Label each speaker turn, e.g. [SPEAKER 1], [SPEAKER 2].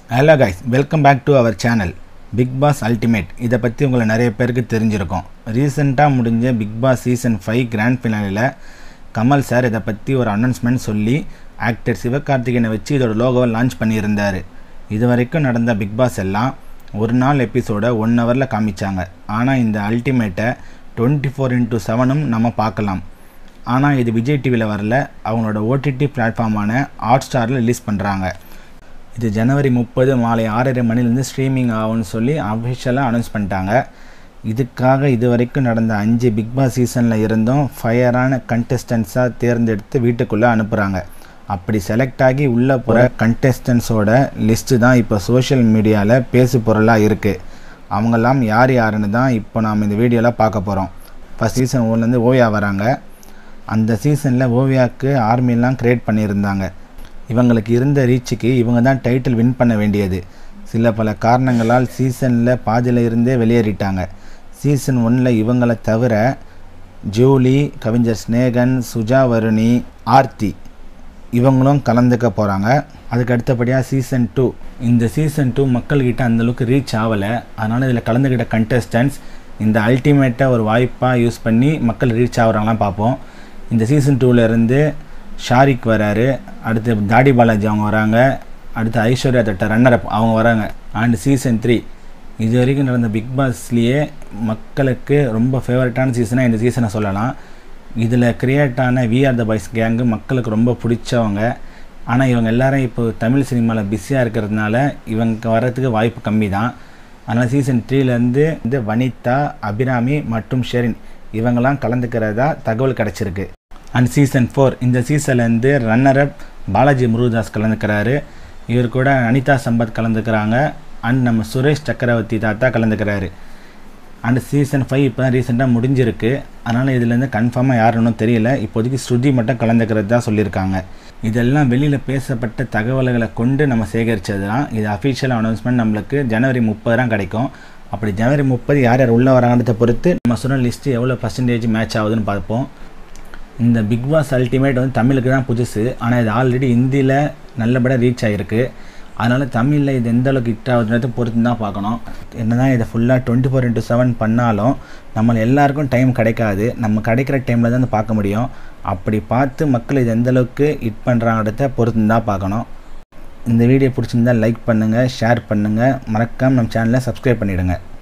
[SPEAKER 1] hello guys welcome back to our channel Bigg Boss Ultimate இதை பற்றி உங்களை நிறைய பேருக்கு தெரிஞ்சிருக்கும் ரீசெண்டாக முடிஞ்ச Bigg Boss season five grand ஃபினாலில் கமல் சார் இதை பற்றி ஒரு அனௌன்ஸ்மெண்ட் சொல்லி ஆக்டர் சிவகார்த்திகேயனை வச்சு இதோட லோகோவை லான்ச் பண்ணியிருந்தார் இது வரைக்கும் நடந்த பிக் பாஸ் எல்லாம் ஒரு நாள் எபிசோடை ஒன் ஹவரில் காமிச்சாங்க ஆனால் இந்த அல்டிமேட்டை டுவெண்ட்டி ஃபோர் இன்ட்டு செவனும் நம்ம பார்க்கலாம் ஆனால் இது விஜய் டிவியில் வரல அவங்களோட ஓடிடி பிளாட்ஃபார்மான ஹாட் ஸ்டாரில் ரிலீஸ் பண்ணுறாங்க இது ஜனவரி முப்பது மாலை ஆறரை மணிலேருந்து ஸ்ட்ரீமிங் ஆகும்னு சொல்லி அஃபிஷியலாக அனௌன்ஸ் பண்ணிட்டாங்க இதுக்காக இது வரைக்கும் நடந்த அஞ்சு பிக் பாஸ் சீசனில் இருந்தும் ஃபயரான கண்டஸ்டன்ஸாக தேர்ந்தெடுத்து வீட்டுக்குள்ளே அனுப்புகிறாங்க அப்படி செலக்ட் ஆகி உள்ளே போகிற கண்டஸ்டன்ஸோட லிஸ்ட்டு தான் இப்போ சோஷியல் மீடியாவில் பேசு பொருளாக இருக்குது அவங்கெல்லாம் யார் யாருன்னு தான் இப்போ நாம் இந்த வீடியோவில் பார்க்க போகிறோம் ஃபஸ்ட் சீசன் ஒன்லேருந்து ஓவியா வராங்க அந்த சீசனில் ஓவியாவுக்கு ஆர்மிலாம் க்ரியேட் பண்ணியிருந்தாங்க இவங்களுக்கு இருந்த ரீச்சுக்கு இவங்க தான் டைட்டில் வின் பண்ண வேண்டியது சில பல காரணங்களால் சீசனில் பாதியில் இருந்தே வெளியேறிட்டாங்க சீசன் ஒன்னில் இவங்களை தவிர ஜூலி கவிஞர் ஸ்னேகன் சுஜா வருணி ஆர்த்தி இவங்களும் கலந்துக்க போகிறாங்க அதுக்கு அடுத்தபடியாக சீசன் டூ இந்த சீசன் டூ மக்கள்கிட்ட அந்தளவுக்கு ரீச் ஆகலை அதனால் இதில் கலந்துக்கிட்ட கண்டஸ்டன்ஸ் இந்த அல்டிமேட்டை ஒரு வாய்ப்பாக யூஸ் பண்ணி மக்கள் ரீச் ஆகுறாங்களாம் பார்ப்போம் இந்த சீசன் டூவிலேருந்து ஷாரிக் வராரு அடுத்து தாடி பாலாஜி அவங்க வராங்க அடுத்து ஐஸ்வர்யா தட்ட ரன்னர் அப் அவங்க வராங்க அண்ட் சீசன் த்ரீ இது வரைக்கும் நடந்த பிக் பாஸ்லேயே மக்களுக்கு ரொம்ப ஃபேவரட்டான சீசனாக இந்த சீசனை சொல்லலாம் இதில் கிரியேட் ஆன we are the boys gang மக்களுக்கு ரொம்ப பிடிச்சவங்க ஆனால் இவங்க எல்லாரும் இப்போ தமிழ் சினிமாவில் பிஸியாக இருக்கிறதுனால இவங்க வர்றதுக்கு வாய்ப்பு கம்மி தான் அதனால் சீசன் த்ரீலேருந்து வந்து வனிதா அபிராமி மற்றும் ஷெரின் இவங்கெல்லாம் கலந்துக்கிறதா தகவல் கிடச்சிருக்கு அண்ட் சீசன் ஃபோர் இந்த சீசன்லேருந்து ரன்னர் அப் பாலாஜி முருகதாஸ் கலந்துக்கிறாரு இவர் கூட அனிதா சம்பத் கலந்துக்கிறாங்க அண்ட் நம்ம சுரேஷ் சக்கரவர்த்தி தாத்தா கலந்துக்கிறாரு அண்ட் சீசன் ஃபைவ் இப்போ தான் ரீசெண்டாக முடிஞ்சிருக்கு அதனால் இதுலேருந்து கன்ஃபார்மாக யாருன்னு தெரியல இப்போதைக்கு ஸ்ருதி மட்டும் கலந்துக்கிறது தான் சொல்லியிருக்காங்க இதெல்லாம் வெளியில் பேசப்பட்ட தகவல்களை கொண்டு நம்ம சேகரித்தது தான் இது அஃபிஷியல் அனௌன்ஸ்மெண்ட் நம்மளுக்கு ஜனவரி முப்பது தான் கிடைக்கும் அப்படி ஜனவரி முப்பது யார் யார் உள்ளே வராங்கிறத பொறுத்து நம்ம சொன்ன லிஸ்ட்டு எவ்வளோ பர்சன்டேஜ் மேட்ச் ஆகுதுன்னு பார்ப்போம் இந்த பிக் பாஸ் அல்டிமேட் வந்து தமிழுக்கு தான் புதுசு ஆனால் இது ஆல்ரெடி ஹிந்தியில் நல்லபடியாக ரீச் ஆகிருக்கு அதனால் தமிழில் இது எந்த அளவுக்கு ஹிட் ஆகுதுன்றதை பொறுத்து தான் பார்க்கணும் என்ன தான் இதை ஃபுல்லாக டுவெண்ட்டி ஃபோர் இன்ட்டு செவன் பண்ணாலும் நம்மளை எல்லாருக்கும் டைம் கிடைக்காது நம்ம கிடைக்கிற டைமில் தான் பார்க்க முடியும் அப்படி பார்த்து மக்கள் இது எந்த அளவுக்கு ஹிட் பண்ணுறாங்கிறத பொறுத்து தான் பார்க்கணும் இந்த வீடியோ பிடிச்சிருந்தால் லைக் பண்ணுங்கள் ஷேர் பண்ணுங்கள் மறக்காமல் நம்ம சேனலை சப்ஸ்கிரைப் பண்ணிவிடுங்க